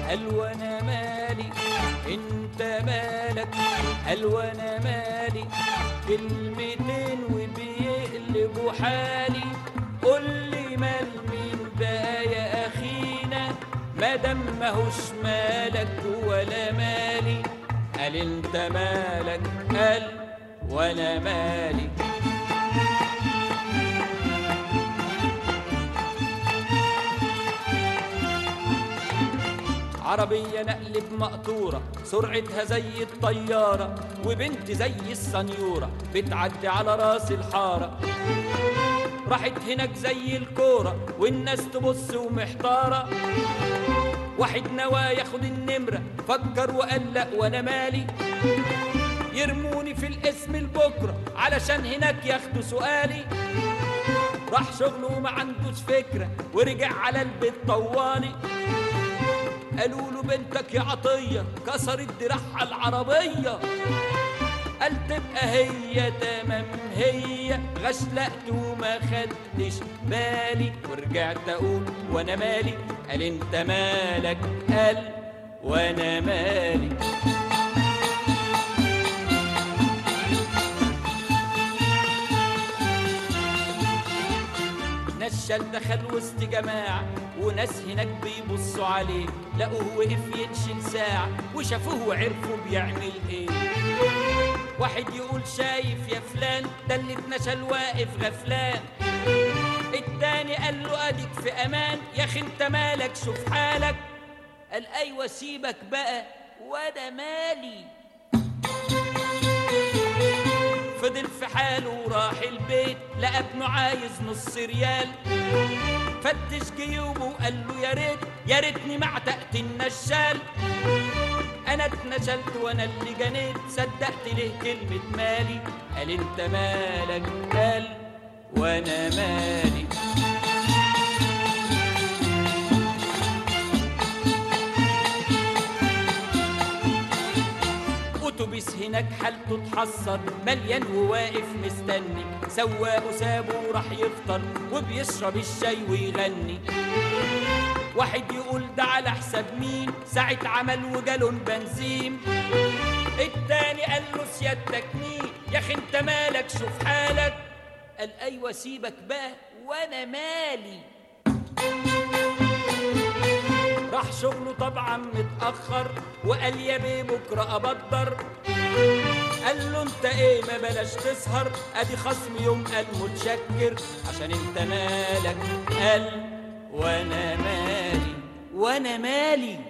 قال وانا مالي انت مالك قال وانا مالي كلمتين وبيقلبوا حالي قول لي مال مين بقى يا اخينا ما دام ماهوش مالك ولا مالي قال انت مالك قال وانا مالي عربية نقل بمقطورة سرعتها زي الطيارة وبنت زي السنيورة بتعدي على راس الحارة راحت هناك زي الكورة والناس تبص ومحتارة واحد نوى ياخد النمرة فكر وقلق وانا مالي يرموني في الاسم لبكرة علشان هناك ياخدوا سؤالي راح شغله وما عندوش فكرة ورجع على البيت طوالي قالوا له بنتك يا عطية كسرت دراعها العربية قال تبقى هي تمام هي غشلقت وما خدتش بالي ورجعت اقول وانا مالي قال انت مالك قال وانا مالي نشال دخل وسط جماعة وناس هناك بيبصوا عليه لقوه وقف ينشل ساعة وشافوه وعرفوا بيعمل ايه واحد يقول شايف يا فلان ده اللي اتنشل واقف غفلان التاني قال له اديك في امان يا اخي انت مالك شوف حالك قال ايوه سيبك بقى وانا مالي فضل في حاله وراح البيت لقى ابنه عايز نص ريال فتش جيوبه وقال له يا ريت يا ريتني ما عتقت النشال انا اتنشلت وانا اللي جنيت صدقت ليه كلمة مالي قال انت مالك قال وانا مالي اتوبيس هناك حالته اتحسر مليان وواقف مستني سواقه سابه وراح يفطر وبيشرب الشاي ويغني واحد يقول ده على حساب مين ساعة عمل وجالون بنزين التاني قال له سيادتك مين يا اخي انت مالك شوف حالك قال ايوه سيبك بقى وانا مالي راح شغله طبعا متأخر وقال يا بيه بكرة أبدر قال له انت ايه ما بلاش تسهر ادي خصم يوم قال متشكر عشان انت مالك قال وانا مالي وانا مالي